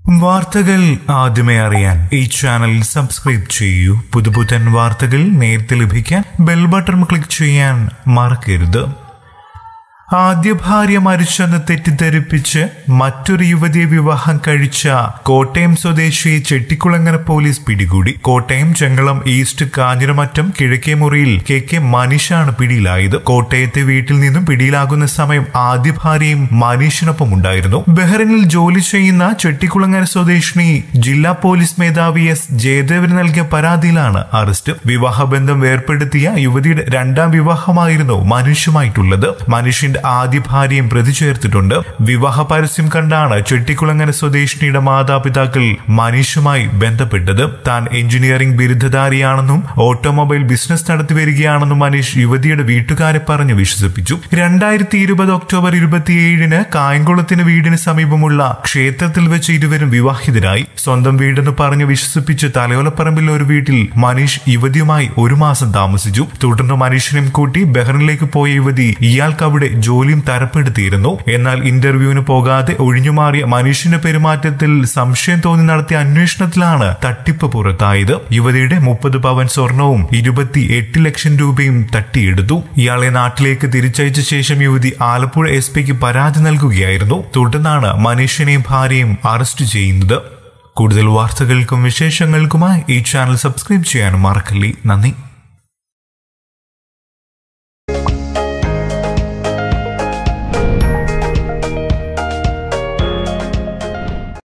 വാർത്തകൾ ആദ്യമേ അറിയാൻ ഈ ചാനൽ സബ്സ്ക്രൈബ് ചെയ്യൂ പുതുപുത്തൻ വാർത്തകൾ നേരത്തെ ലഭിക്കാൻ ബെൽ ബട്ടൺ ക്ലിക്ക് ചെയ്യാൻ മറക്കരുത് ആദ്യ ഭാര്യ മരിച്ചെന്ന് തെറ്റിദ്ധരിപ്പിച്ച് മറ്റൊരു യുവതിയെ വിവാഹം കഴിച്ച കോട്ടയം സ്വദേശിയെ ചെട്ടിക്കുളങ്ങര പോലീസ് പിടികൂടി കോട്ടയം ചെങ്ങളം ഈസ്റ്റ് കാഞ്ഞിരമറ്റം കിഴക്കേ മുറിയിൽ കെ കെ മനീഷാണ് പിടിയിലായത് കോട്ടയത്തെ വീട്ടിൽ നിന്നും പിടിയിലാകുന്ന സമയം ആദ്യ ഭാര്യയും മനീഷിനൊപ്പം ഉണ്ടായിരുന്നു ബഹ്റിനിൽ ജോലി ചെയ്യുന്ന ചെട്ടിക്കുളങ്ങര സ്വദേശിനി ജില്ലാ പോലീസ് മേധാവി എസ് ജയദേവന് നൽകിയ പരാതിയിലാണ് അറസ്റ്റ് വിവാഹബന്ധം വേർപ്പെടുത്തിയ യുവതിയുടെ രണ്ടാം വിവാഹമായിരുന്നു മനീഷുമായിട്ടുള്ളത് മനീഷിന്റെ ആദ്യ ഭാര്യയും പ്രതി ചേർത്തിട്ടുണ്ട് വിവാഹ പരസ്യം കണ്ടാണ് ചെട്ടിക്കുളങ്ങര സ്വദേശിനിയുടെ മാതാപിതാക്കൾ മനീഷുമായി ബന്ധപ്പെട്ടത് താൻ എഞ്ചിനീയറിംഗ് ബിരുദധാരിയാണെന്നും ഓട്ടോമൊബൈൽ ബിസിനസ് നടത്തി വരികയാണെന്നും മനീഷ് യുവതിയുടെ വീട്ടുകാരെ പറഞ്ഞു വിശ്വസിപ്പിച്ചു രണ്ടായിരത്തി ഇരുപത് ഒക്ടോബർ ഇരുപത്തിയേഴിന് കായംകുളത്തിന് വീടിന് സമീപമുള്ള ക്ഷേത്രത്തിൽ വെച്ച് ഇരുവരും വിവാഹിതരായി സ്വന്തം വീടെന്ന് പറഞ്ഞു വിശ്വസിപ്പിച്ച് തലയോലപ്പറമ്പിൽ ഒരു വീട്ടിൽ മനീഷ് യുവതിയുമായി ഒരു മാസം താമസിച്ചു തുടർന്ന് മനീഷിനെയും കൂട്ടി ബഹ്റിനിലേക്ക് പോയ യുവതി ഇയാൾക്ക് അവിടെ ജോലിയും തരപ്പെടുത്തിയിരുന്നു എന്നാൽ ഇന്റർവ്യൂവിന് പോകാതെ ഒഴിഞ്ഞുമാറിയ മനുഷ്യന്റെ പെരുമാറ്റത്തിൽ സംശയം തോന്നി നടത്തിയ അന്വേഷണത്തിലാണ് തട്ടിപ്പ് പുറത്തായത് യുവതിയുടെ മുപ്പത് പവൻ സ്വർണവും ഇരുപത്തി എട്ട് ലക്ഷം രൂപയും തട്ടിയെടുത്തു ഇയാളെ നാട്ടിലേക്ക് തിരിച്ചയച്ച ശേഷം യുവതി ആലപ്പുഴ എസ് പിക്ക് പരാതി നൽകുകയായിരുന്നു തുടർന്നാണ് മനീഷിനെയും ഭാര്യയും അറസ്റ്റ് ചെയ്യുന്നത് കൂടുതൽ വാർത്തകൾക്കും വിശേഷങ്ങൾക്കുമായി ഈ ചാനൽ സബ്സ്ക്രൈബ് ചെയ്യാനും മറക്കല്ലേ നന്ദി